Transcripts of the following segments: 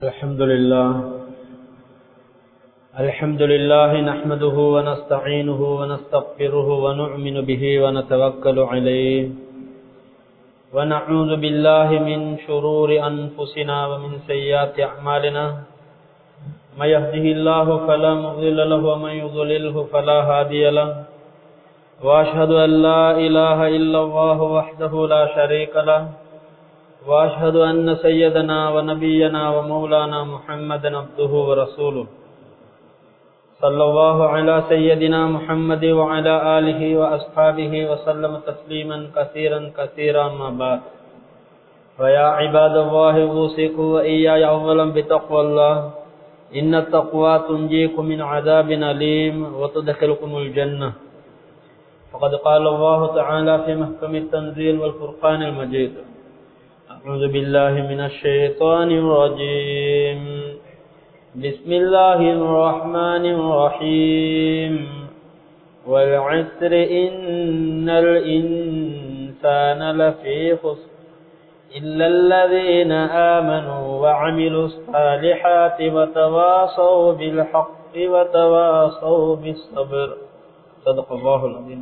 الحمد لله الحمد لله نحمده ونستعينه ونستغفره ونؤمن به ونتوكل عليه ونعوذ بالله من شرور أنفسنا ومن سيئات أعمالنا ما يهده الله فلا مضل له ومن يضلله فلا هادي له وأشهد أن لا إله إلا الله وحده لا شريك له وأشهد أن سيدنا ونبينا ومولانا محمدا عبده ورسوله صلى الله على سيدنا محمد وعلى آله وأصحابه وسلم تسليما كثيرا كثيرا ما بعد فيا عباد الله أوصيكم وإياي أولا بتقوى الله إن التقوى تنجيكم من عذاب أليم وتدخلكم الجنة فقد قال الله تعالى في محكم التنزيل والفرقان المجيد أعوذ بالله من الشيطان الرجيم بسم الله الرحمن الرحيم والعسر إن الإنسان لفي خسر إلا الذين آمنوا وعملوا الصالحات وتواصوا بالحق وتواصوا بالصبر صدق الله العظيم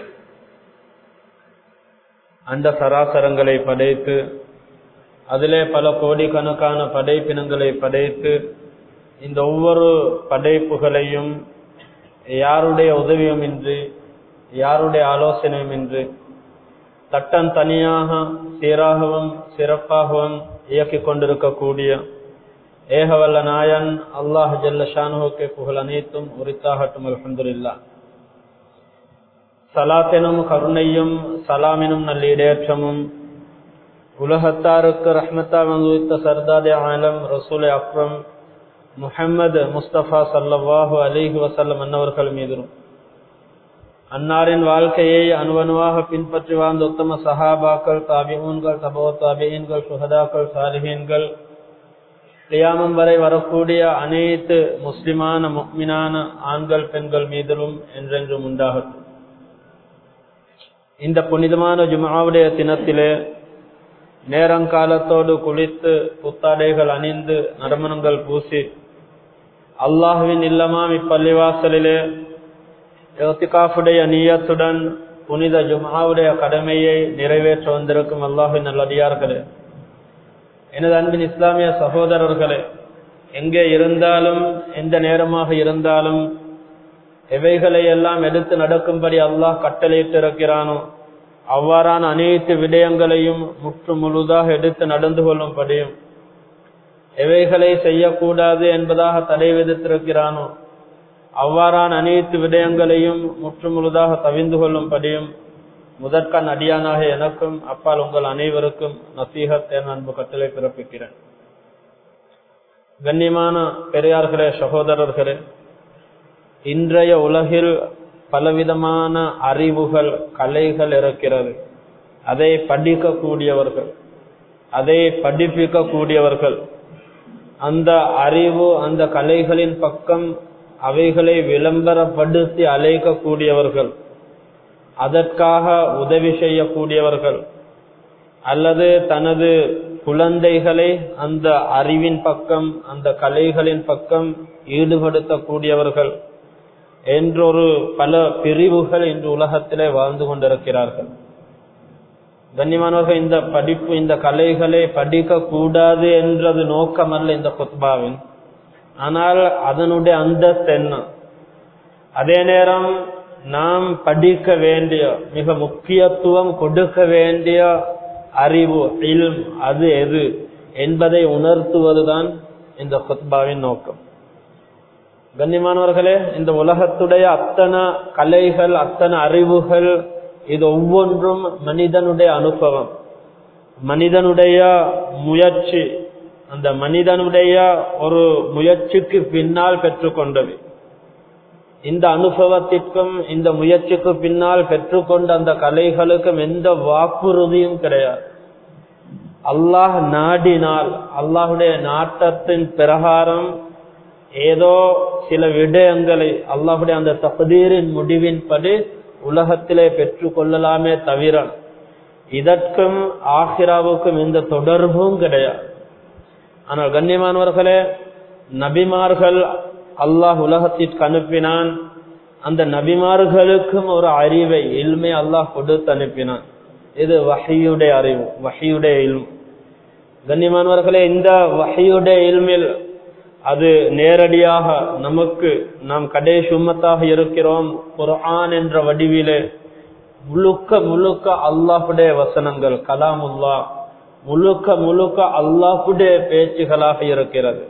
அந்த சராசரங்களை படைத்து அதிலே பல கோடிக்கணக்கான படைப்பினங்களை படைத்து இந்த ஒவ்வொரு படைப்புகளையும் யாருடைய உதவியும் இன்றி யாருடைய ஆலோசனையும் இன்றி தட்டன் தனியாக சீராகவும் சிறப்பாகவும் இயக்கிக் கொண்டிருக்கக்கூடிய ஏகவல்ல நாயன் அல்லாஹ் ஜல்ல ஷானுவுக்கு புகழ் அனைத்தும் உரித்தாகட்டும் அலமதுல்லா சலாத்தெனும் கருணையும் சலாமினும் நல்லிடேற்றமும் உலகத்தாருக்கு ரஹ்மத்தா வந்துவித்த சர்தாதே ஆலம் ரசூல் அக்ரம் முஹம்மது முஸ்தபா சல்லாஹு அலிஹி வசல்லம் அன்னவர்கள் மீதும் அன்னாரின் வாழ்க்கையை அணுவணுவாக பின்பற்றி வாழ்ந்த உத்தம சஹாபாக்கள் தாபியூன்கள் தபோ தாபியன்கள் சுஹதாக்கள் சாலிஹீன்கள் கியாமம் வரை வரக்கூடிய அனைத்து முஸ்லிமான முக்மினான ஆண்கள் பெண்கள் மீதிலும் என்றென்றும் உண்டாகட்டும் இந்த புனிதமான ஜுமாவுடைய தினத்திலே நேரங்காலத்தோடு குளித்து புத்தாடைகள் அணிந்து நறுமணங்கள் பூசி அல்லாஹுவின் இல்லமாம் இப்பள்ளிவாசலிலே யோத்திகாஃபுடைய நீயத்துடன் புனித ஜுமாவுடைய கடமையை நிறைவேற்ற வந்திருக்கும் அல்லாஹின் நல்லடியார்களே எனது அன்பின் இஸ்லாமிய சகோதரர்களே எங்கே இருந்தாலும் எந்த நேரமாக இருந்தாலும் எவைகளை எல்லாம் எடுத்து நடக்கும்படி அல்லாஹ் கட்டளையிட்டு இருக்கிறானோ அவ்வாறான அனைத்து விடயங்களையும் முற்று முழுதாக எடுத்து நடந்து கொள்ளும்படியும் எவைகளை செய்யக்கூடாது என்பதாக தடை விதித்திருக்கிறானோ அவ்வாறான அனைத்து விடயங்களையும் முற்று முழுதாக தவிந்து கொள்ளும்படியும் முதற்கண் அடியானாக எனக்கும் அப்பால் உங்கள் அனைவருக்கும் நசீகத் என அன்பு கட்டளை பிறப்பிக்கிறேன் கண்ணியமான பெரியார்களே சகோதரர்களே இன்றைய உலகில் பலவிதமான அறிவுகள் கலைகள் இருக்கிறது அதை படிக்கக்கூடியவர்கள் அதை படிப்பிக்கக்கூடியவர்கள் அந்த அறிவு அந்த கலைகளின் பக்கம் அவைகளை விளம்பரப்படுத்தி அழைக்கக்கூடியவர்கள் அதற்காக உதவி செய்யக்கூடியவர்கள் அல்லது தனது குழந்தைகளை அந்த அறிவின் பக்கம் அந்த கலைகளின் பக்கம் ஈடுபடுத்தக்கூடியவர்கள் என்றொரு பல பிரிவுகள் இன்று உலகத்திலே வாழ்ந்து கொண்டிருக்கிறார்கள் கண்ணியமானவர்கள் இந்த படிப்பு இந்த கலைகளை படிக்க கூடாது என்றது நோக்கம் அல்ல இந்த கொத்பாவின் ஆனால் அதனுடைய அந்தஸ்து என்ன அதே நேரம் நாம் படிக்க வேண்டிய மிக முக்கியத்துவம் கொடுக்க வேண்டிய அறிவு இல் அது எது என்பதை உணர்த்துவதுதான் இந்த கொத்பாவின் நோக்கம் கண்ணியமானவர்களே இந்த உலகத்துடைய அத்தனை கலைகள் அத்தனை அறிவுகள் இது ஒவ்வொன்றும் மனிதனுடைய அனுபவம் மனிதனுடைய முயற்சி அந்த மனிதனுடைய ஒரு முயற்சிக்கு பின்னால் பெற்றுக்கொண்டது இந்த அனுபவத்திற்கும் இந்த முயற்சிக்கு பின்னால் பெற்றுக்கொண்ட அந்த கலைகளுக்கும் எந்த வாக்குறுதியும் கிடையாது அல்லாஹ் நாடினால் அல்லாஹுடைய நாட்டத்தின் பிரகாரம் ஏதோ சில விடயங்களை அல்லாஹுடைய அந்த தகுதீரின் முடிவின்படி உலகத்திலே பெற்றுக் கொள்ளலாமே தவிர இதற்கும் ஆஹிராவுக்கும் எந்த தொடர்பும் கிடையாது ஆனால் கண்ணியமானவர்களே நபிமார்கள் அல்லாஹ் உலகத்திற்கு அனுப்பினான் அந்த நபிமார்களுக்கும் ஒரு அறிவை இல்மை அல்லாஹ் கொடுத்து அனுப்பினான் இது வகையுடைய அறிவு வகையுடைய இல்மு கண்ணியமானவர்களே இந்த வகையுடைய இல்மில் அது நேரடியாக நமக்கு நாம் கடைசி உம்மத்தாக இருக்கிறோம் குர்ஆன் என்ற வடிவிலே முழுக்க முழுக்க அல்லாஹுடைய வசனங்கள் கலாமுல்லா முழுக்க முழுக்க அல்லாஹுடைய பேச்சுகளாக இருக்கிறது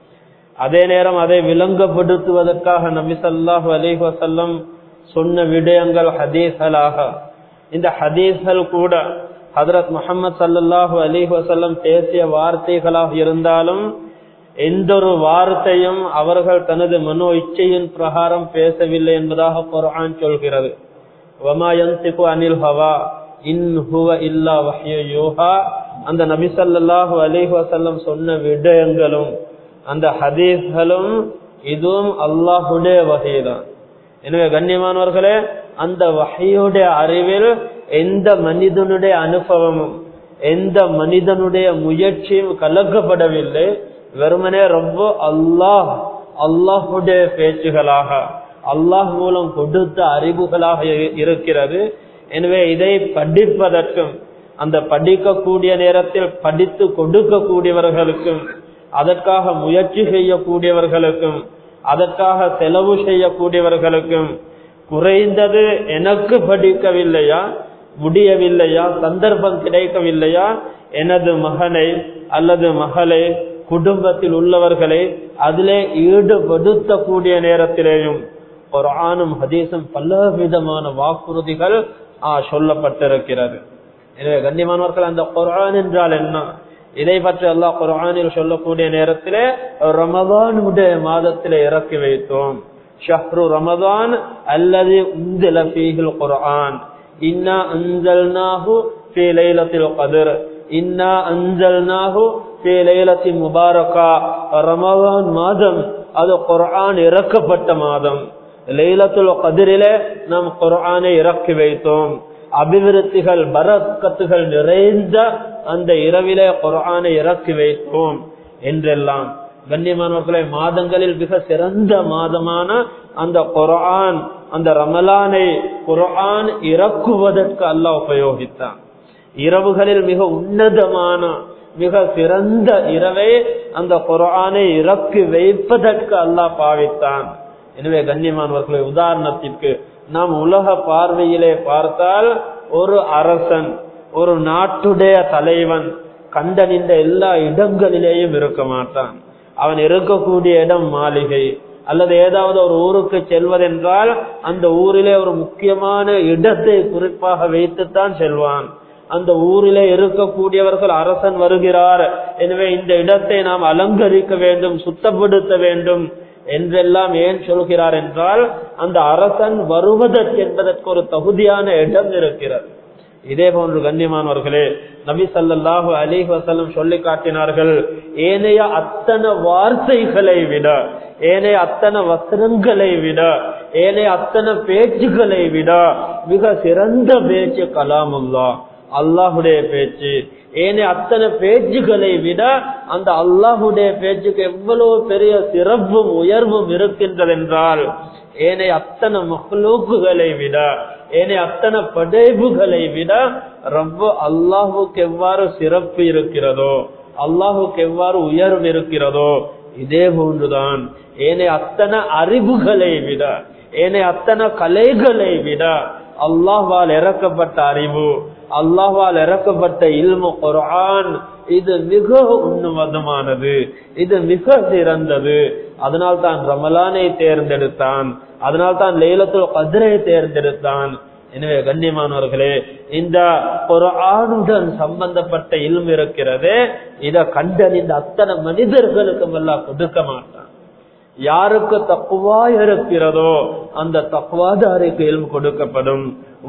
அதே நேரம் அதை விளங்கப்படுத்துவதற்காக நபி சல்லாஹு அலிஹ் வசல்லம் சொன்ன விடயங்கள் ஹதீஸ்களாக இந்த ஹதீஸ்கள் கூட ஹதரத் முகமது சல்லாஹூ அலிஹ் வசல்லம் பேசிய வார்த்தைகளாக இருந்தாலும் எந்த ஒரு வார்த்தையும் அவர்கள் தனது மனோ இச்சையின் பிரகாரம் பேசவில்லை என்பதாக குர்ஆன் சொல்கிறது வமாயந்திகு அனில் ஹவா இன் ஹுவ இல்லா வஹ்ய யூஹா அந்த நபி ஸல்லல்லாஹு அலைஹி வஸல்லம் சொன்ன விடயங்களும் அந்த ஹதீஸ்களும் இதுவும் அல்லாஹுடைய வகைதான் எனவே கண்ணியமானவர்களே அந்த வகையுடைய அறிவில் எந்த மனிதனுடைய அனுபவமும் எந்த மனிதனுடைய முயற்சியும் கலக்கப்படவில்லை வெறுமனே ரொம்ப அல்லாஹ் அல்லாஹுடைய பேச்சுகளாக அல்லாஹ் மூலம் கொடுத்த அறிவுகளாக இருக்கிறது எனவே இதை படிப்பதற்கும் அந்த படிக்கக்கூடிய நேரத்தில் படித்து கொடுக்கக்கூடியவர்களுக்கும் அதற்காக முயற்சி செய்யக்கூடியவர்களுக்கும் அதற்காக செலவு செய்யக்கூடியவர்களுக்கும் குறைந்தது எனக்கு படிக்கவில்லையா முடியவில்லையா சந்தர்ப்பம் கிடைக்கவில்லையா எனது மகனை அல்லது மகளை குடும்பத்தில் உள்ளவர்களை அதிலே ஈடுபடுத்தக்கூடிய நேரத்திலேயும் ஒரு ஆணும் ஹதீஸும் பல விதமான வாக்குறுதிகள் சொல்லப்பட்டிருக்கிறது எனவே கண்ணியமானவர்கள் அந்த குரான் என்றால் என்ன இதை பற்றி அல்லாஹ் குரானில் சொல்லக்கூடிய நேரத்திலே ரமதானுடைய மாதத்திலே இறக்கி வைத்தோம் ஷஹ்ரு ரமதான் அல்லது உந்தில ஃபீஹில் குர்ஆன் இன்னா அன்சல்னாஹு ஃபீ லைலத்தில் கத்ர் இன்னா அன்சல்னாஹு ஃபீ லைலத்தின் முபாரகா ரமதான் மாதம் அது குர்ஆன் இறக்கப்பட்ட மாதம் லைலத்துல் கதிரிலே நாம் குர்ஆனை இறக்கி வைத்தோம் அபிவிருத்திகள் பரக்கத்துகள் நிறைந்த அந்த இரவிலே குர்ஆனை இறக்கி வைத்தோம் என்றெல்லாம் கண்ணியமானவர்களை மாதங்களில் மிக சிறந்த மாதமான அந்த குர்ஆன் அந்த ரமலானை குர்ஆன் இறக்குவதற்கு அல்லாஹ் உபயோகித்தான் இரவுகளில் மிக உன்னதமான மிக சிறந்த இரவை அந்த குர்ஆனை இறக்கி வைப்பதற்கு அல்லாஹ் பாவித்தான் எனவே கண்ணியமானவர்களை உதாரணத்திற்கு நாம் உலக பார்வையிலே பார்த்தால் ஒரு அரசன் ஒரு நாட்டுடைய தலைவன் கண்டனின்ற எல்லா இடங்களிலேயும் இருக்க மாட்டான் அவன் இருக்கக்கூடிய இடம் மாளிகை அல்லது ஏதாவது ஒரு ஊருக்கு செல்வதென்றால் அந்த ஊரிலே ஒரு முக்கியமான இடத்தை குறிப்பாக வைத்துத்தான் செல்வான் அந்த ஊரிலே இருக்கக்கூடியவர்கள் அரசன் வருகிறார் எனவே இந்த இடத்தை நாம் அலங்கரிக்க வேண்டும் சுத்தப்படுத்த வேண்டும் என்றெல்லாம் ஏன் சொல்கிறார் என்றால் அந்த அரசன் வருவதற்கு என்பதற்கு ஒரு தகுதியான இடம் இருக்கிறது இதே போன்று கண்ணியமானவர்களே நபி சல்லாஹு அலிஹ் வசல்லம் சொல்லி காட்டினார்கள் ஏனைய அத்தனை வார்த்தைகளை விட ஏனைய அத்தனை வசனங்களை விட ஏனைய அத்தனை பேச்சுகளை விட மிக சிறந்த பேச்சு கலாமுல்லா அல்லாஹுடைய பேச்சு ஏனே அத்தனை பேச்சுகளை விட அந்த அல்லாஹுடைய பேச்சுக்கு எவ்வளவு பெரிய சிறப்பும் உயர்வும் இருக்கின்றது என்றால் ஏனை அத்தனை மகளூக்குகளை விட ஏனை அத்தனை படைப்புகளை விட ரொம்ப அல்லாஹுக்கு எவ்வாறு சிறப்பு இருக்கிறதோ அல்லாஹுக்கு எவ்வாறு உயர்வு இருக்கிறதோ இதே போன்றுதான் ஏனை அத்தனை அறிவுகளை விட ஏனை அத்தனை கலைகளை விட அல்லாஹ்வால் இறக்கப்பட்ட அறிவு அல்லாஹ்வால் இறக்கப்பட்ட இல்மு குர்ஆன் இது மிக உன்னதமானது இது மிக சிறந்தது அதனால் தான் ரமலானை தேர்ந்தெடுத்தான் அதனால் தான் லைலத்துல் கதிரை தேர்ந்தெடுத்தான் எனவே கண்ணியமானவர்களே இந்த குர்ஆனுடன் சம்பந்தப்பட்ட இல்மு இருக்கிறது இத கண்டறிந்த அத்தனை மனிதர்களுக்கும் எல்லாம் கொடுக்க மாட்டான் யாருக்கு தக்குவா இருக்கிறதோ அந்த தக்குவாதாருக்கு இல்மு கொடுக்கப்படும்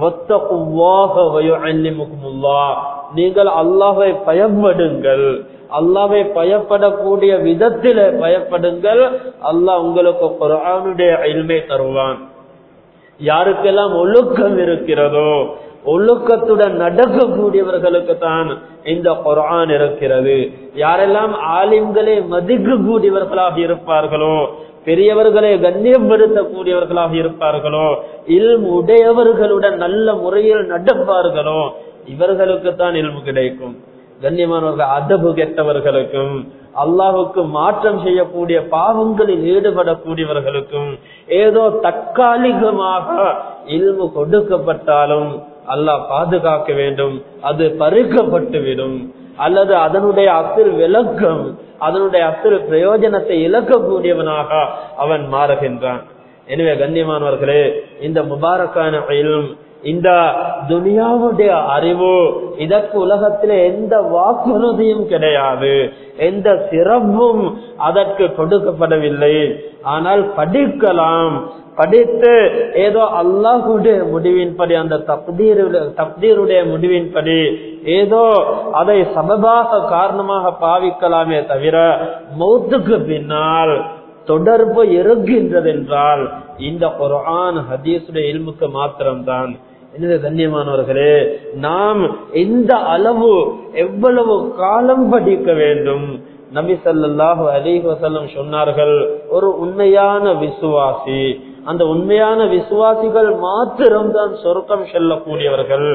நீங்கள் அல்லாவை பயப்படுங்கள் அல்லாவை பயப்படக்கூடிய விதத்தில பயப்படுங்கள் அல்லாஹ் உங்களுக்கு குரானுடைய இல்மை தருவான் யாருக்கெல்லாம் ஒழுக்கம் இருக்கிறதோ ஒழுக்கத்துடன் நடக்கக்கூடியவர்களுக்கு தான் இந்த குரான் இருக்கிறது யாரெல்லாம் ஆலிம்களை மதிக்கக்கூடியவர்களாக இருப்பார்களோ பெரியவர்களை கண்ணியப்படுத்தக்கூடியவர்களாக இருப்பார்களோ இல்ம் உடையவர்களுடன் நல்ல முறையில் நடப்பார்களோ இவர்களுக்கு தான் இல்மு கிடைக்கும் கண்ணியமானவர்கள் அதபு கெட்டவர்களுக்கும் அல்லாஹுக்கு மாற்றம் செய்யக்கூடிய பாவங்களில் ஈடுபடக்கூடியவர்களுக்கும் ஏதோ தற்காலிகமாக இல்மு கொடுக்கப்பட்டாலும் அல்லாஹ் பாதுகாக்க வேண்டும் அது பறிக்கப்பட்டுவிடும் அல்லது அதனுடைய அசில் விளக்கம் அதனுடைய அசில் பிரயோஜனத்தை இழக்கக்கூடியவனாக அவன் மாறுகின்றான் எனவே கண்ணியமானவர்களே இந்த முபாரக்கான இல்ம் இந்த துனியாவுடைய அறிவு இதற்கு உலகத்திலே எந்த வாக்குறுதியும் கிடையாது எந்த சிறப்பும் அதற்கு கொடுக்கப்படவில்லை ஆனால் படிக்கலாம் படித்து ஏதோ அல்லாஹுடைய முடிவின்படி அந்த தப்தீருடைய தப்தீருடைய முடிவின்படி ஏதோ அதை சபபாக காரணமாக பாவிக்கலாமே தவிர மௌத்துக்கு பின்னால் தொடர்பு இருக்கின்றது என்றால் இந்த குரான் ஹதீஸுடைய இல்முக்கு மாத்திரம்தான் எனவே கண்ணியமானவர்களே நாம் எந்த அளவு எவ்வளவு காலம் படிக்க வேண்டும் நபி சல்லாஹு அலிஹ் வசல்லம் சொன்னார்கள் ஒரு உண்மையான விசுவாசி அந்த உண்மையான விசுவாசிகள் மாத்திரம்தான் சொர்க்கம் செல்லக்கூடியவர்கள்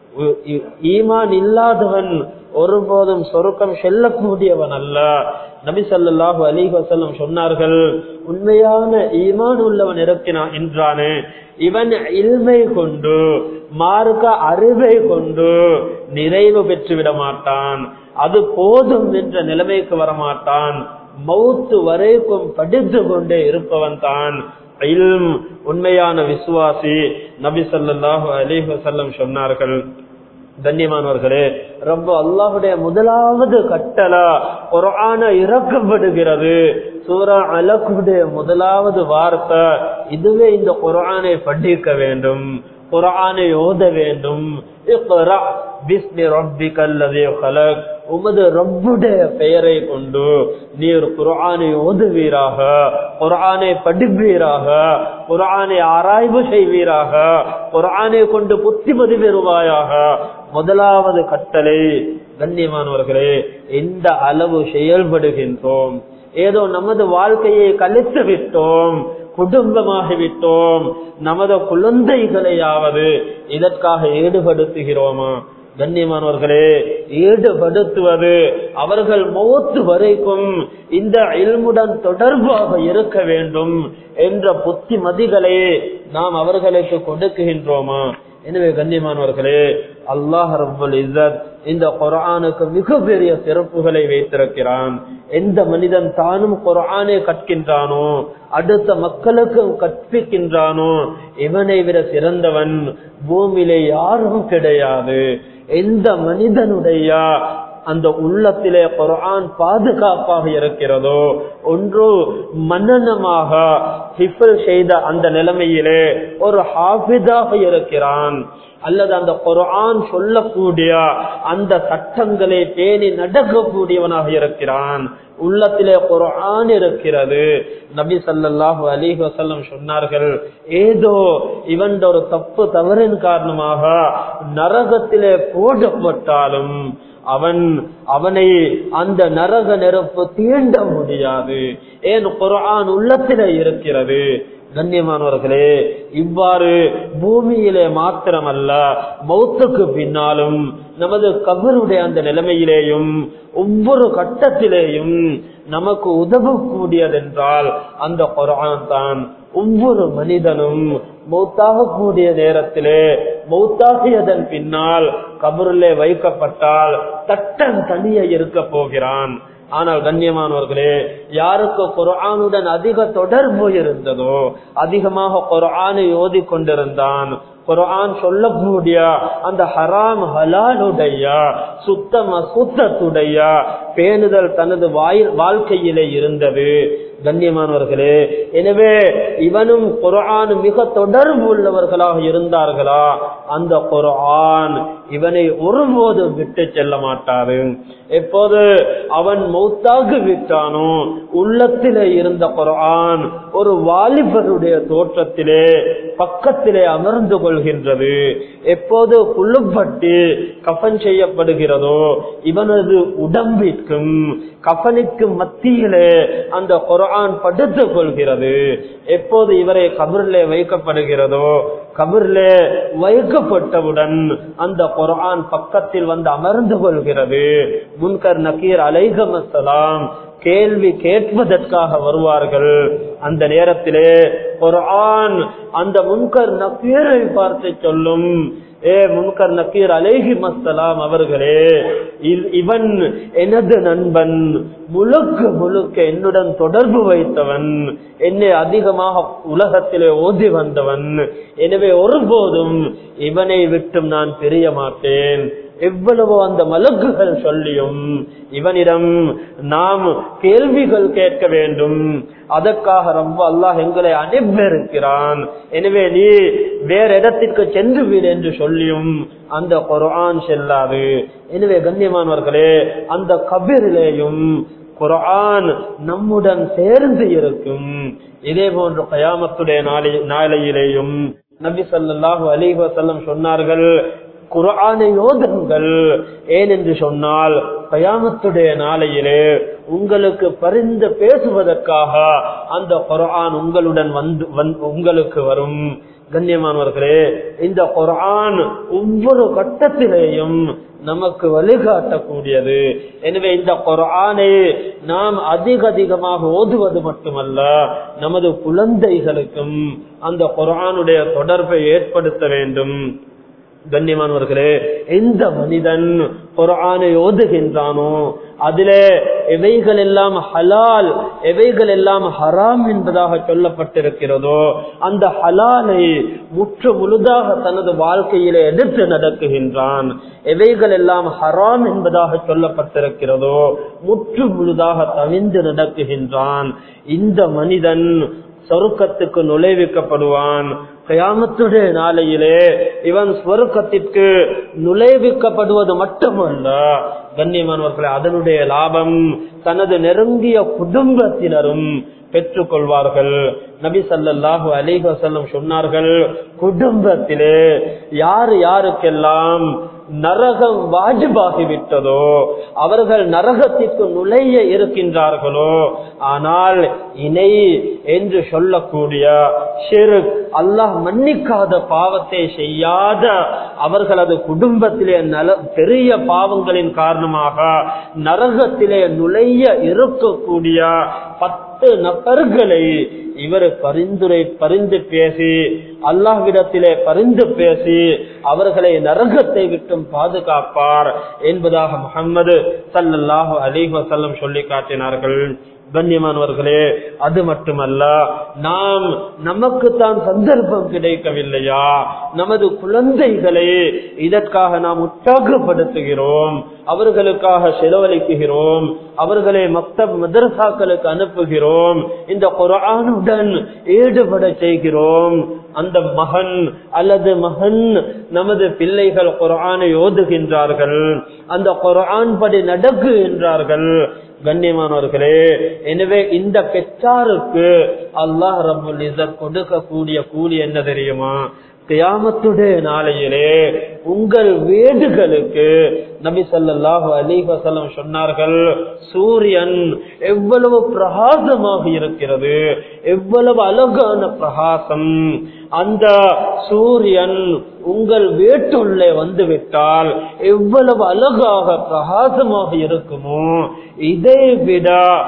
ஈமான் இல்லாதவன் ஒருபோதும் சொருக்கம் செல்லக்கூடியவன் அல்ல நபி சல்லாஹூ அலி வசல்லம் சொன்னார்கள் உண்மையான ஈமான் உள்ளவன் இருக்கிறான் என்றானே இவன் இல்மை கொண்டு மார்க்க அறிவை கொண்டு நிறைவு பெற்றுவிட மாட்டான் அது போதும் என்ற நிலைமைக்கு வரமாட்டான் மௌத்து வரைக்கும் படித்து கொண்டே இருப்பவன் தான் உண்மையான விசுவாசி நபி சல்லாஹு அலிஹ் வசல்லம் சொன்னார்கள் கண்ணியமானவர்களே ரொம்ப அல்லாஹுடைய முதலாவது கட்டளா குரான இறக்கப்படுகிறது சூரா அலக்குடைய முதலாவது வார்த்தை இதுவே இந்த குரானை படிக்க வேண்டும் குரானை ஓத வேண்டும் உமது ரப்புடைய பெயரை கொண்டு நீர் குரானை ஓதுவீராக குரானை படிப்பீராக குரானை ஆராய்வு செய்வீராக குரானை கொண்டு புத்திமதி பெறுவாயாக முதலாவது கட்டளை கண்ணியமானவர்களே எந்த அளவு செயல்படுகின்றோம் ஏதோ நமது வாழ்க்கையை கழித்து விட்டோம் குடும்பமாகிவிட்டோம் நமது குழந்தைகளையாவது இதற்காக ஈடுபடுத்துகிறோமா கண்ணியமானவர்களே ஈடுபடுத்துவது அவர்கள் மௌத்து வரைக்கும் இந்த இல்முடன் தொடர்பாக இருக்க வேண்டும் என்ற புத்திமதிகளை நாம் அவர்களுக்கு கொடுக்குகின்றோமா எனவே கண்ணியமானவர்களே அல்லாஹ் ரபுல் இசத் இந்த குரானுக்கு மிகப்பெரிய சிறப்புகளை வைத்திருக்கிறான் எந்த மனிதன் தானும் குரானை கற்கின்றானோ அடுத்த மக்களுக்கும் கற்பிக்கின்றானோ இவனை விட சிறந்தவன் பூமியிலே யாரும் கிடையாது எந்த மனிதனுடைய அந்த உள்ளத்திலே குரான் பாதுகாப்பாக இருக்கிறதோ ஒன்று மன்னனமாக ஹிஃபில் செய்த அந்த நிலைமையிலே ஒரு ஹாஃபிதாக இருக்கிறான் அல்லது அந்த குரான் சொல்லக்கூடிய அந்த சட்டங்களை பேணி நடக்கக்கூடியவனாக இருக்கிறான் உள்ளத்திலே குரான் இருக்கிறது நபி சல்லாஹூ அலி வசல்லம் சொன்னார்கள் ஏதோ இவன் ஒரு தப்பு தவறின் காரணமாக நரகத்திலே போடப்பட்டாலும் அவன் அவனை அந்த நரக நெருப்பு தீண்ட முடியாது ஏன் குரான் உள்ளத்திலே இருக்கிறது கண்ணியமானவர்களே இவ்வாறு பூமியிலே மாத்திரமல்ல மௌத்துக்கு பின்னாலும் நமது கபருடைய அந்த நிலைமையிலேயும் ஒவ்வொரு கட்டத்திலேயும் நமக்கு உதவக்கூடியதென்றால் அந்த குரான் தான் ஒவ்வொரு மனிதனும் மௌத்தாகக்கூடிய நேரத்திலே மௌத்தாகியதன் பின்னால் கபருளே வைக்கப்பட்டால் தட்டன் தனிய இருக்க போகிறான் ஆனால் கண்ணியமானவர்களே யாருக்கு குரானுடன் அதிக தொடர்பு இருந்ததோ அதிகமாக குரானை ஓதி கொண்டிருந்தான் குரான் சொல்லக்கூடிய அந்த ஹராம் ஹலாலுடைய சுத்தம் அசுத்தத்துடைய பேணுதல் தனது வாயில் வாழ்க்கையிலே இருந்தது கண்ணியமானவர்களே எனவே இவனும் குரான் மிக தொடர்பு உள்ளவர்களாக இருந்தார்களா அந்த குரான் இவனை ஒருபோதும் விட்டு செல்ல மாட்டாரு எப்போது அவன் மௌத்தாக விட்டானோ உள்ளத்திலே இருந்த குரான் ஒரு வாலிபருடைய தோற்றத்திலே பக்கத்திலே அமர்ந்து கொள்கின்றது எப்போது குழுப்பட்டு கஃன் செய்யப்படுகிறதோ இவனது உடம்பிற்கும் கஃனுக்கு மத்தியிலே அந்த குரான் படுத்துக் கொள்கிறது எப்போது இவரை கபரிலே வைக்கப்படுகிறதோ கபரிலே வைக்கப்பட்டவுடன் அந்த குரான் பக்கத்தில் வந்து அமர்ந்து கொள்கிறது முன்கர் நக்கீர் அலைகம் அஸ்ஸலாம் கேள்வி கேட்பதற்காக வருவார்கள் அந்த நேரத்திலே குரான் அந்த முன்கர் நக்கீரை பார்த்து சொல்லும் ஏ முன்கர் நக்கீர் அலேஹி மஸ்தலாம் அவர்களே இவன் எனது நண்பன் முழுக்க முழுக்க என்னுடன் தொடர்பு வைத்தவன் என்னை அதிகமாக உலகத்திலே ஓதி வந்தவன் எனவே ஒருபோதும் இவனை விட்டும் நான் பிரிய மாட்டேன் எவ்வளவோ அந்த மலக்குகள் சொல்லியும் இவனிடம் நாம் கேள்விகள் கேட்க வேண்டும் அதற்காக ரொம்ப அல்லாஹ் எங்களை அனுப்பியிருக்கிறான் எனவே நீ வேற இடத்திற்கு சென்று விடு என்று சொல்லியும் அந்த குரான் செல்லாது எனவே கண்ணியமானவர்களே அந்த கபிரிலேயும் குரான் நம்முடன் சேர்ந்து இருக்கும் இதே போன்ற கயாமத்துடைய நாளை நாளையிலேயும் நபி சொல்லாஹு அலி வசல்லம் சொன்னார்கள் குரானை யோதங்கள் ஏன் என்று சொன்னால் கயாமத்துடைய நாளையிலே உங்களுக்கு பரிந்து பேசுவதற்காக அந்த குரான் உங்களுடன் வந்து உங்களுக்கு வரும் கண்ணியமானவர்களே இந்த குரான் ஒவ்வொரு கட்டத்திலேயும் நமக்கு வழிகாட்டக்கூடியது எனவே இந்த குரானை நாம் அதிக அதிகமாக ஓதுவது மட்டுமல்ல நமது குழந்தைகளுக்கும் அந்த குரானுடைய தொடர்பை ஏற்படுத்த வேண்டும் கண்ணியமானவர்களே எந்த மனிதன் குரானை ஓதுகின்றானோ அதிலே எவைகள் எல்லாம் ஹலால் எவைகள் எல்லாம் ஹராம் என்பதாக சொல்லப்பட்டிருக்கிறதோ அந்த ஹலாலை முற்று முழுதாக தனது வாழ்க்கையிலே எதிர்த்து நடக்குகின்றான் எவைகள் எல்லாம் ஹராம் என்பதாக சொல்லப்பட்டிருக்கிறதோ முற்று முழுதாக தவிந்து நடக்குகின்றான் இந்த மனிதன் சொருக்கத்துக்கு நுழைவிக்கப்படுவான் கயாமத்துடைய நாளையிலே இவன் ஸ்வருக்கத்திற்கு நுழைவிக்கப்படுவது மட்டுமல்ல கண்ணியமானவர்களே அதனுடைய லாபம் தனது நெருங்கிய குடும்பத்தினரும் பெற்றுக் கொள்வார்கள் நபி சல்லாஹு அலிஹ் வசல்லம் சொன்னார்கள் குடும்பத்திலே யார் யாருக்கெல்லாம் நரகம் வாஜிபாகிவிட்டதோ அவர்கள் நரகத்திற்கு நுழைய இருக்கின்றார்களோ ஆனால் இணை என்று சொல்லக்கூடிய ஷிரு அல்லாஹ் மன்னிக்காத பாவத்தை செய்யாத அவர்களது குடும்பத்திலே நல பெரிய பாவங்களின் காரணமாக நரகத்திலே நுழைய இருக்கக்கூடிய பத்து நபர்களை இவர் பரிந்துரை பரிந்து பேசி அல்லாஹ்விடத்திலே பரிந்து பேசி அவர்களை நரகத்தை விட்டும் பாதுகாப்பார் என்பதாக முகம்மது சல்லல்லாஹு அலிஹ் வசல்லம் சொல்லி காட்டினார்கள் கண்ணியமானவர்களே அது மட்டுமல்ல நாம் நமக்கு தான் சந்தர்ப்பம் கிடைக்கவில்லையா நமது குழந்தைகளை இதற்காக நாம் உற்சாகப்படுத்துகிறோம் அவர்களுக்காக செலவழிக்குகிறோம் அவர்களை மக்தப் மதரசாக்களுக்கு அனுப்புகிறோம் இந்த குரானுடன் ஈடுபட செய்கிறோம் அந்த மகன் அல்லது மகன் நமது பிள்ளைகள் குரானை ஓதுகின்றார்கள் அந்த குரான் படி நடக்குகின்றார்கள் கண்ணியமானவர்களே எனவே இந்த பெற்றாருக்கு அல்லாஹ் ரபுல் இசத் கொடுக்கக்கூடிய கூலி என்ன தெரியுமா கியாமத்துடைய நாளையிலே உங்கள் வீடுகளுக்கு நபி சொல்லாஹு அலி வசலம் சொன்னார்கள் சூரியன் எவ்வளவு பிரகாசமாக இருக்கிறது எவ்வளவு அழகான பிரகாசம் அந்த சூரியன் உங்கள் வீட்டுள்ளே வந்து விட்டால் எவ்வளவு அழகாக பிரகாசமாக இருக்குமோ இதை விட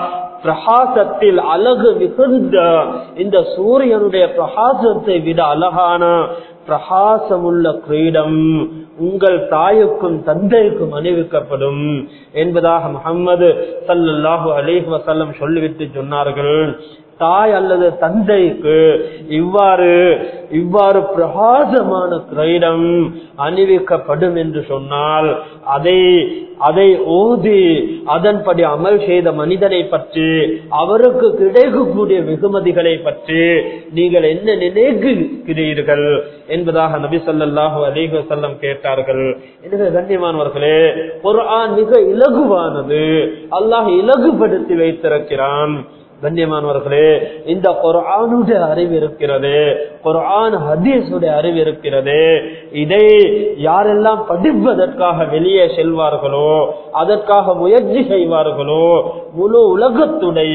பிரகாசத்தில் அழகு மிகுந்த இந்த சூரியனுடைய பிரகாசத்தை விட அழகான பிரகாசமுள்ள கிரீடம் உங்கள் தாயுக்கும் தந்தைக்கும் அணிவிக்கப்படும் என்பதாக முகம்மது சல்லாஹு அலிஹ் வசல்லம் சொல்லிவிட்டு சொன்னார்கள் தாய் அல்லது தந்தைக்கு இவ்வாறு இவ்வாறு பிரகாசமான கிரீடம் அணிவிக்கப்படும் என்று சொன்னால் அதை அதை ஓதி அதன்படி அமல் செய்த மனிதனை பற்றி அவருக்கு கிடைக்கக்கூடிய வெகுமதிகளை பற்றி நீங்கள் என்ன நினைக்கிறீர்கள் என்பதாக நபி சொல்லாஹு அலிஹ் வசல்லம் கேட்டார்கள் எனவே கண்ணியமானவர்களே ஒரு ஆண் மிக இலகுவானது அல்லாஹ் இலகுபடுத்தி வைத்திருக்கிறான் கண்ணியமானவர்களே இந்த குரானுடைய அறிவு இருக்கிறது குரான் ஹதீஸுடைய அறிவு இருக்கிறது இதை யாரெல்லாம் படிப்பதற்காக வெளியே செல்வார்களோ அதற்காக முயற்சி செய்வார்களோ முழு உலகத்துடைய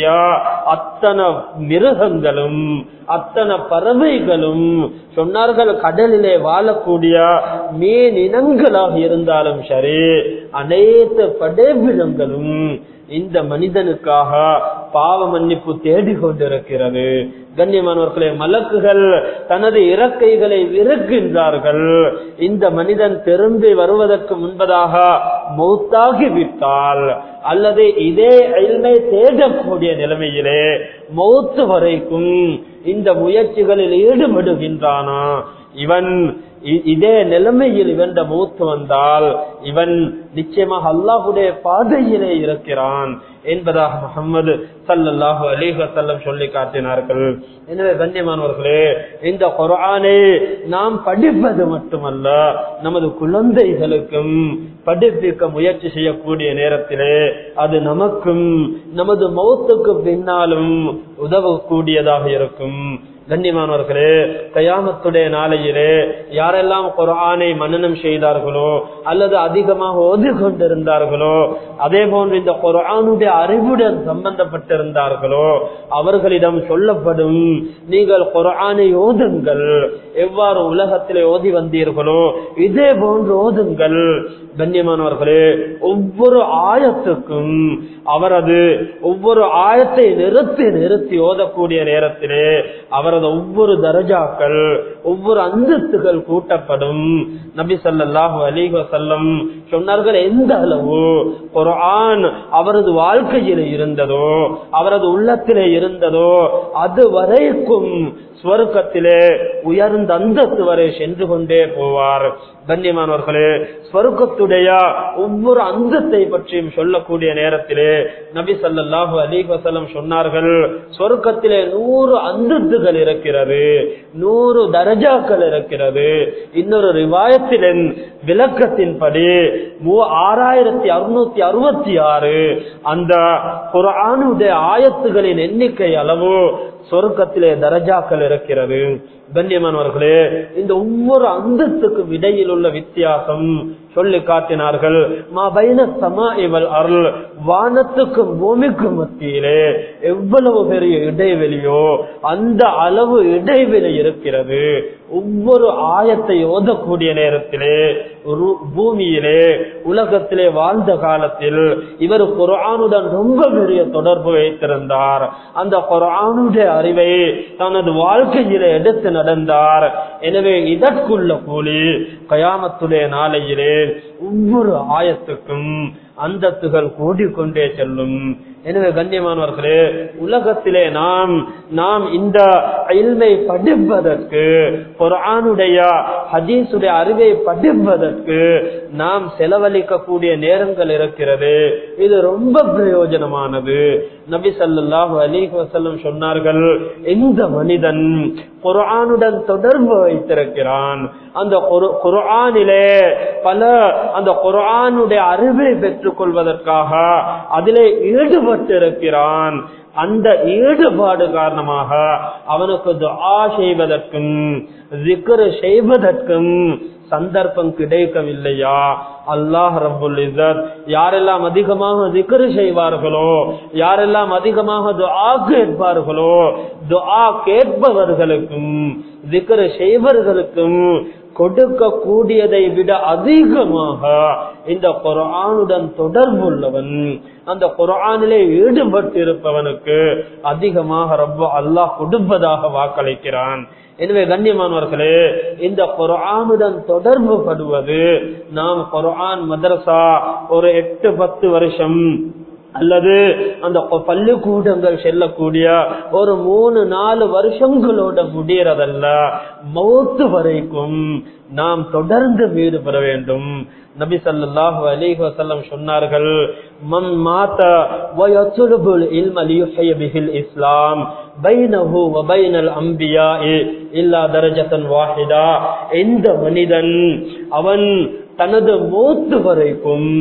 அத்தனை மிருகங்களும் அத்தனை பறவைகளும் சொன்னார்கள் கடலிலே வாழக்கூடிய மீன் இனங்களாக இருந்தாலும் சரி அனைத்து படைவினங்களும் இந்த மனிதனுக்காக பாவ மன்னிப்பு தேடிக் கொண்டிருக்கிறது கண்ணியமானவர்களே மலக்குகள் தனது இறக்கைகளை விருக்கின்றார்கள் இந்த மனிதன் திரும்பி வருவதற்கு முன்பதாக மௌத்தாகி விட்டால் அல்லது இதே அயல்மை தேடக்கூடிய நிலைமையிலே மௌத்து வரைக்கும் இந்த முயற்சிகளில் ஈடுபடுகின்றானா இவன் இதே நிலைமையில் இவன் மூத்து வந்தால் இவன் நிச்சயமாக அல்லாஹுடைய பாதையிலே இருக்கிறான் என்பதாக முகமது சல்லாஹு அலிஹசல்லம் சொல்லி காட்டினார்கள் எனவே கண்ணியமானவர்களே இந்த குரானை நாம் படிப்பது மட்டுமல்ல நமது குழந்தைகளுக்கும் படிப்பிக்க முயற்சி செய்யக்கூடிய நேரத்திலே அது நமக்கும் நமது மௌத்துக்கு பின்னாலும் உதவக்கூடியதாக இருக்கும் கண்ணியமானவர்களே கயாமத்துடைய நாளையிலே யாரெல்லாம் குரானை மனநம் செய்தார்களோ அல்லது அதிகமாக ஓதி கொண்டிருந்தார்களோ அதே போன்று இந்த குரானுடைய அறிவுடன் சம்பந்தப்பட்டிருந்தார்களோ அவர்களிடம் சொல்லப்படும் நீங்கள் குரானை ஓதுங்கள் எவ்வாறு உலகத்திலே ஓதி வந்தீர்களோ இதே போன்று ஓதுங்கள் கண்ணியமானவர்களே ஒவ்வொரு ஆயத்துக்கும் அவரது ஒவ்வொரு ஆயத்தை நிறுத்தி நிறுத்தி ஓதக்கூடிய நேரத்திலே அவரது ஒவ்வொரு தரஜாக்கள் ஒவ்வொரு அந்தஸ்துகள் கூட்டப்படும் நபி சல்லாஹூ அலிஹ செல்லம் சொன்னார்கள் எந்த அளவு குரான் அவரது வாழ்க்கையில இருந்ததோ அவரது உள்ளத்திலே இருந்ததோ அது வரைக்கும் ஸ்வருக்கத்திலே உயர்ந்த அந்தஸ்து வரை சென்று கொண்டே போவார் கண்ணியமானவர்களே ஸ்வருக்கத்துடைய ஒவ்வொரு அந்தத்தை பற்றியும் சொல்லக்கூடிய நேரத்திலே நபி சல்லாஹு அலி வசலம் சொன்னார்கள் சொர்க்கத்திலே நூறு அந்தத்துகள் இருக்கிறது நூறு தரஜாக்கள் இருக்கிறது இன்னொரு ரிவாயத்தின் விளக்கத்தின்படி ஆறாயிரத்தி அறுநூத்தி அறுபத்தி ஆறு அந்த குரானுடைய ஆயத்துகளின் எண்ணிக்கை அளவு சொர்க்கத்திலே தரஜாக்கள் இருக்கிறது கண்ணியமானவர்களே இந்த ஒவ்வொரு அந்தத்துக்கும் இடையில் உள்ள வித்தியாசம் சொல்லி காட்டினார்கள் மா பைன சமா இவள் அருள் வானத்துக்கும் பூமிக்கும் மத்தியிலே எவ்வளவு பெரிய இடைவெளியோ அந்த அளவு இடைவெளி இருக்கிறது ஒவ்வொரு ஆயத்தை ஓதக்கூடிய நேரத்திலே ஒரு பூமியிலே உலகத்திலே வாழ்ந்த காலத்தில் இவர் குரானுடன் ரொம்ப பெரிய தொடர்பு வைத்திருந்தார் அந்த குரானுடைய அறிவை தனது வாழ்க்கையிலே எடுத்து நடந்தார் எனவே இதற்குள்ள கூலி கயாமத்துடைய நாளையிலே ஒவ்வொரு ஆயத்துக்கும் அந்தத்துகள் கூடிக்கொண்டே செல்லும் எனவே கண்ணியமானவர்களே உலகத்திலே நாம் நாம் இந்த இல்மை படிப்பதற்கு குரானுடைய ஹதீசுடைய அறிவை படிப்பதற்கு நாம் செலவழிக்கக்கூடிய நேரங்கள் இருக்கிறது இது ரொம்ப பிரயோஜனமானது நபி சல்லாஹு அலிஹ் வசல்லம் சொன்னார்கள் எந்த மனிதன் குரானுடன் தொடர்பு வைத்திருக்கிறான் அந்த குரானிலே பல அந்த குரானுடைய அறிவை பெற்றுக் கொள்வதற்காக அதிலே ஈடுபட்டிருக்கிறான் அந்த ஈடுபாடு காரணமாக அவனுக்கு துஆ செய்வதற்கும் ஜிக்ரு செய்வதற்கும் சந்தர்ப்பம் கிடைக்கவில்லையா அல்லாஹ் ரபுல் இசத் யாரெல்லாம் அதிகமாக திக்ரு செய்வார்களோ யாரெல்லாம் அதிகமாக துஆ கேட்பார்களோ துஆ கேட்பவர்களுக்கும் திக்ரு செய்வர்களுக்கும் கொடுக்க கூடியதை விட அதிகமாக இந்த குரானுடன் தொடர்புள்ளவன் அந்த குரானிலே ஈடுபட்டு இருப்பவனுக்கு அதிகமாக ரொம்ப அல்லாஹ் கொடுப்பதாக வாக்களிக்கிறான் எனவே கண்ணியமானவர்களே இந்த குரானுடன் தொடர்பு படுவது நாம் குரான் மதரசா ஒரு எட்டு பத்து வருஷம் அல்லது அந்த பள்ளிக்கூடங்கள் செல்லக்கூடிய ஒரு மூணு நாலு வருஷங்களோட முடியறதல்ல மௌத்து வரைக்கும் நாம் தொடர்ந்து வீடு பெற வேண்டும் நபி சல்லாஹு அலிஹ் வசல்லம் சொன்னார்கள் மன் மாத்த வயத்துலுபுல் இல்ம லியுஹய பிஹில் இஸ்லாம் பைனஹு வ பைனல் அம்பியாஇ இல்லா தரஜத்தன் வாஹிதா எந்த மனிதன் அவன் தனது மூத்து வரைக்கும்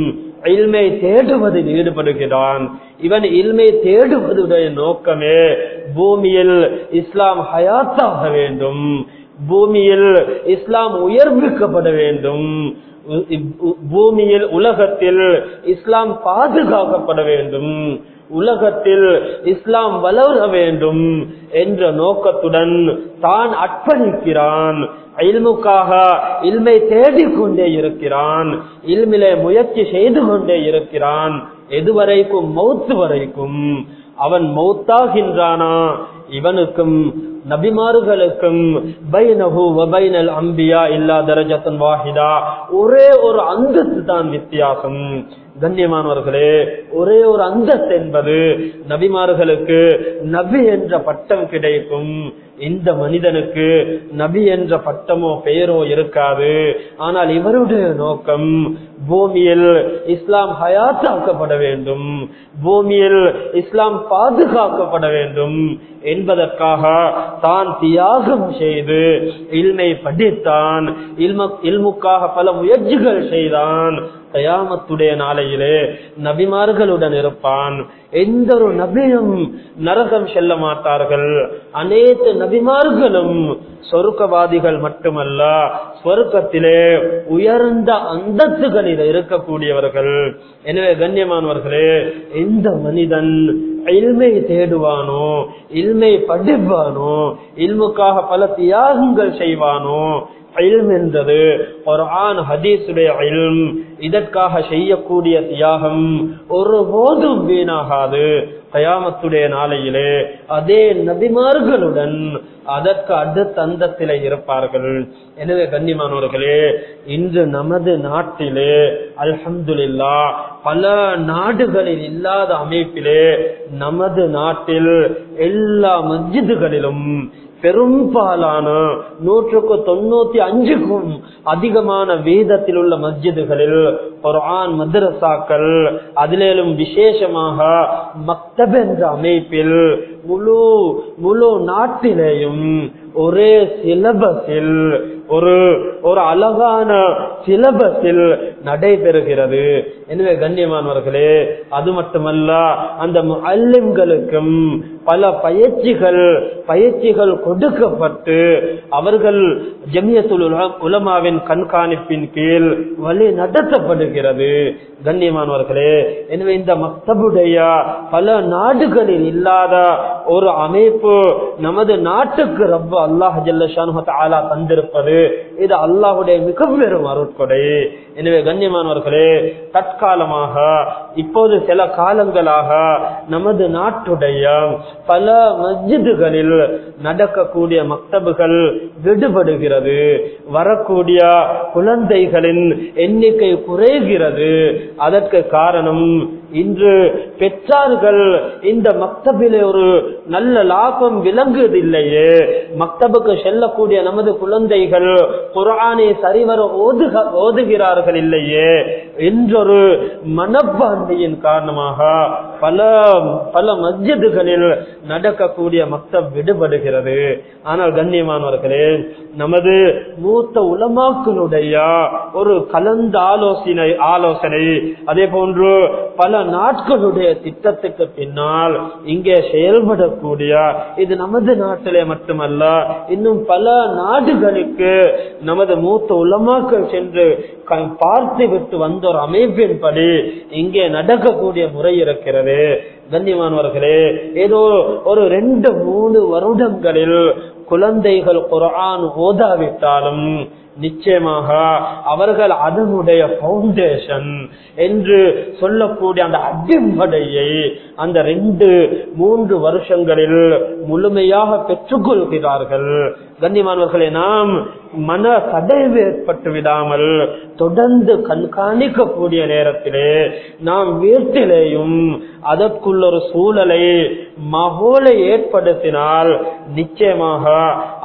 இல்மை தேடுவதில் ஈடுபடுகிறான் இவன் இல்மை தேடுவதுடைய நோக்கமே பூமியில் இஸ்லாம் ஹயாத்தாக வேண்டும் பூமியில் இஸ்லாம் உயர்விக்கப்பட வேண்டும் பூமியில் உலகத்தில் இஸ்லாம் பாதுகாக்கப்பட வேண்டும் உலகத்தில் இஸ்லாம் வளர வேண்டும் என்ற நோக்கத்துடன் தான் அர்ப்பணிக்கிறான் இல்முக்காக இல்மை தேடிக்கொண்டே இருக்கிறான் இல்மிலே முயற்சி செய்து கொண்டே இருக்கிறான் எதுவரைக்கும் மௌத்து வரைக்கும் அவன் மௌத்தாகின்றானா இவனுக்கும் நபிமார்களுக்கும் பைனஹு வபைனல் அம்பியா இல்லா தரஜத்தன் வாஹிதா ஒரே ஒரு அந்தஸ்து தான் வித்தியாசம் கண்ணியமானவர்களே ஒரே ஒரு அந்தஸ்து என்பது நபிமார்களுக்கு நபி என்ற பட்டம் கிடைக்கும் இந்த மனிதனுக்கு நபி என்ற பட்டமோ பெயரோ இருக்காது ஆனால் இவருடைய நோக்கம் பூமியில் இஸ்லாம் ஹயாத்தாக்கப்பட வேண்டும் பூமியில் இஸ்லாம் பாதுகாக்கப்பட வேண்டும் என்பதற்காக தான் தியாகம் செய்து இல்மை படித்தான் இல்முக்காக பல முயற்சிகள் செய்தான் கயாமத்துடைய நாளையிலே நபிமார்களுடன் இருப்பான் எந்த ஒரு நபியும் நரகம் செல்ல மாட்டார்கள் அனைத்து நபிமார்களும் சொருக்கவாதிகள் மட்டுமல்ல சொருக்கத்திலே உயர்ந்த அந்தத்துகளில் இருக்கக்கூடியவர்கள் எனவே கண்ணியமானவர்களே எந்த மனிதன் இல்மை தேடுவானோ இல்மை படிப்பானோ இல்முக்காக பல தியாகங்கள் செய்வானோ இல்ம் என்றது குர்ஆன் ஹதீஸுடைய இல்ம் இதற்காக செய்யக்கூடிய தியாகம் ஒருபோதும் வீணாகாது கயாமத்துடைய நாளையிலே அதே நபிமார்களுடன் அதற்கு அடுத்த அந்தத்திலே இருப்பார்கள் எனவே கண்ணியமானவர்களே இன்று நமது நாட்டிலே அல்ஹம்துலில்லா பல நாடுகளில் இல்லாத அமைப்பிலே நமது நாட்டில் எல்லா மஸ்ஜிதுகளிலும் பெரும்பாலான நூற்றுக்கு தொண்ணூத்தி அஞ்சுக்கும் அதிகமான வேதத்தில் உள்ள மஸ்ஜிதுகளில் குர்ஆன் மதரசாக்கள் அதிலும் விசேஷமாக மக்தப் என்ற அமைப்பில் முழு முழு நாட்டிலேயும் ஒரே சிலபஸில் ஒரு ஒரு அழகான சிலபஸில் நடைபெறுகிறது எனவே கண்ணியமானவர்களே அது மட்டுமல்ல அந்த அல்லிம்களுக்கும் பல பயிற்சிகள் பயிற்சிகள் கொடுக்கப்பட்டு அவர்கள் ஜமியத்துல் உலமாவின் கண்காணிப்பின் கீழ் வழி நடத்தப்படுகிறது கண்ணியமானவர்களே எனவே இந்த மக்தபுடைய பல நாடுகளில் இல்லாத ஒரு அமைப்பு நமது நாட்டுக்கு ரப்ப அல்லாஹ் ஜல்லஷானு ஆலா தந்திருப்பது இது அல்லாஹுடைய மிக பெரும் அருட்கொடை எனவே கண்ணியமானவர்களே தற்காலமாக இப்போது சில காலங்களாக நமது நாட்டுடைய பல மஸ்ஜிதுகளில் நடக்கக்கூடிய மக்தபுகள் விடுபடுகிறது வரக்கூடிய குழந்தைகளின் எண்ணிக்கை குறைகிறது அதற்கு காரணம் இன்று பெற்றார்கள் இந்த மக்தபிலே ஒரு நல்ல லாபம் விளங்குவதில்லையே மக்தபுக்கு செல்லக்கூடிய நமது குழந்தைகள் குரானை சரிவர ஓதுக ஓதுகிறார்கள் இல்லையே என்றொரு மனப்பான்மையின் காரணமாக பல பல மஸ்ஜிதுகளில் நடக்கக்கூடிய மக்தப் விடுபடுகிறது ஆனால் கண்ணியமானவர்களே நமது மூத்த உலமாக்களுடைய ஒரு கலந்த ஆலோசனை ஆலோசனை அதே போன்று பல நாட்களுடைய திட்டத்துக்கு பின்னால் இங்கே செயல்படக்கூடிய இது நமது நாட்டிலே மட்டுமல்ல இன்னும் பல நாடுகளுக்கு நமது மூத்த உலமாக்கள் சென்று பார்த்து விட்டு வந்த ஒரு அமைப்பின்படி இங்கே நடக்கக்கூடிய முறை இருக்கிறது கண்ணியமானவர்களே ஏதோ ஒரு ரெண்டு மூணு வருடங்களில் குழந்தைகள் குரான் ஓதாவிட்டாலும் நிச்சயமாக அவர்கள் அதனுடைய பவுண்டேஷன் என்று சொல்லக்கூடிய அந்த அடிப்படையை அந்த ரெண்டு மூன்று வருஷங்களில் முழுமையாக பெற்றுக்கொள்கிறார்கள் கண்ணியமானவர்களை நாம் மன தடைவு ஏற்பட்டு விடாமல் தொடர்ந்து கண்காணிக்கக்கூடிய நேரத்திலே நாம் வீட்டிலேயும் அதற்குள்ள ஒரு சூழலை மகோலை ஏற்படுத்தினால் நிச்சயமாக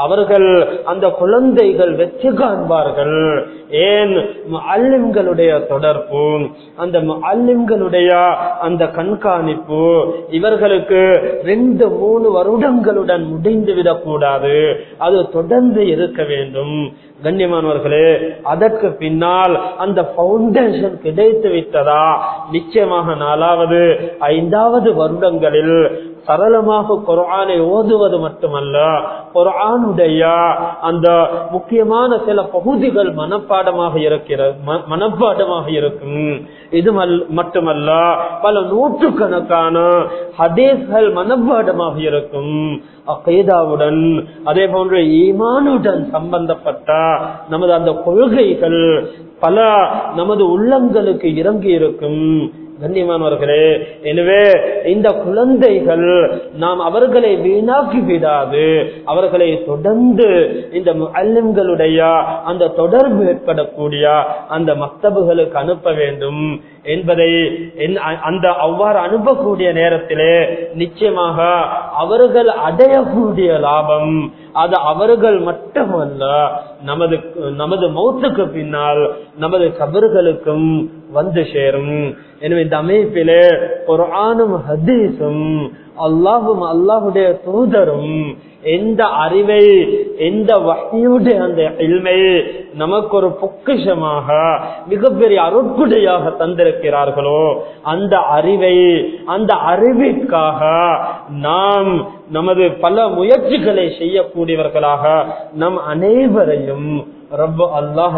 அவர்கள் அந்த குழந்தைகள் வெற்றி காண்பார்கள் ஏன் அல்லிம்களுடைய தொடர்பு அந்த அல்லிம்களுடைய அந்த கண்காணிப்பு இவர்களுக்கு ரெண்டு மூணு வருடங்களுடன் முடிந்து விடக்கூடாது அது தொடர்ந்து இருக்க வேண்டும் கண்ணியமானவர்களே அதற்கு பின்னால் அந்த பவுண்டேஷன் கிடைத்து விட்டதா நிச்சயமாக நாலாவது ஐந்தாவது வருடங்களில் சரளமாக குரானை ஓதுவது மட்டுமல்ல குரானுடைய அந்த முக்கியமான சில பகுதிகள் மனப்பாடமாக இருக்கிறது மனப்பாடமாக இருக்கும் இது மட்டுமல்ல பல நூற்றுக்கணக்கான ஹதீஸ்கள் மனப்பாடமாக இருக்கும் அகைதாவுடன் அதே போன்ற ஈமானுடன் சம்பந்தப்பட்ட நமது அந்த கொள்கைகள் பல நமது உள்ளங்களுக்கு இறங்கி இருக்கும் கண்ணியமானவர்களே எனவே இந்த குழந்தைகள் நாம் அவர்களை வீணாக்கி விடாது அவர்களை தொடர்ந்து இந்த அல்லம்களுடைய அந்த தொடர்பு ஏற்படக்கூடிய அந்த மக்தபுகளுக்கு அனுப்ப வேண்டும் என்பதை அந்த அவ்வாறு அனுப்பக்கூடிய நேரத்திலே நிச்சயமாக அவர்கள் அடையக்கூடிய லாபம் அது அவர்கள் மட்டுமல்ல நமது நமது மௌத்துக்கு பின்னால் நமது கபர்களுக்கும் வந்து சேரும் எனவே இந்த அமைப்பிலே ஒரு ஆணும் ஹதீஸும் அல்லாஹும் அல்லாஹுடைய தூதரும் எந்த அறிவை எந்த வகையுடைய அந்த இல்மை நமக்கு ஒரு பொக்கிஷமாக மிகப்பெரிய அருட்குடையாக தந்திருக்கிறார்களோ அந்த அறிவை அந்த அறிவிற்காக நாம் நமது பல முயற்சிகளை செய்யக்கூடியவர்களாக நம் அனைவரையும் ரப்ப அல்லாஹ்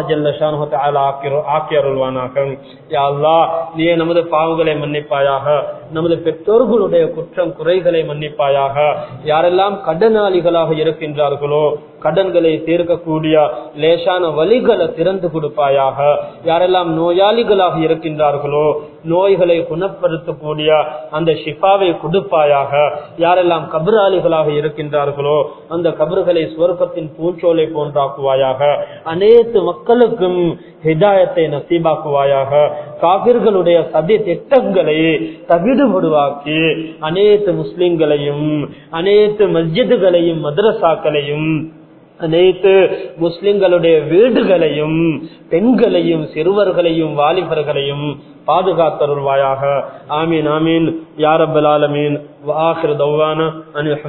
ஆக்கி அருள்வானாக யா அல்லாஹ் நீயே நமது பாவங்களை மன்னிப்பாயாக நமது பெற்றோர்களுடைய குற்றம் குறைகளை மன்னிப்பாயாக யாரெல்லாம் கடனாளிகளாக இருக்கின்றார்களோ கடன்களை தீர்க்கக்கூடிய லேசான வழிகளை திறந்து கொடுப்பாயாக யாரெல்லாம் நோயாளிகளாக இருக்கின்றார்களோ நோய்களை குணப்படுத்தக்கூடிய அந்த ஷிஃபாவை கொடுப்பாயாக யாரெல்லாம் கபராளிகளாக இருக்கின்றார்களோ அந்த கபறுகளை சுவர்க்கத்தின் பூஞ்சோலை போன்றாக்குவாயாக அனைத்து மக்களுக்கும் ஹிதாயத்தை நசீபாக்குவாயாக காவிர்களுடைய சதி திட்டங்களை தவிடுபடுவாக்கி அனைத்து முஸ்லிம்களையும் அனைத்து மஸ்ஜிதுகளையும் மதரசாக்களையும் அனைத்து முஸ்லிம்களுடைய வீடுகளையும் பெண்களையும் சிறுவர்களையும் வாலிபர்களையும் பாதுகாத்தருள்வாயாக ஆமீன் ஆமீன் யாரபல் ஆலமீன் வாஹிர் தௌவான அனில்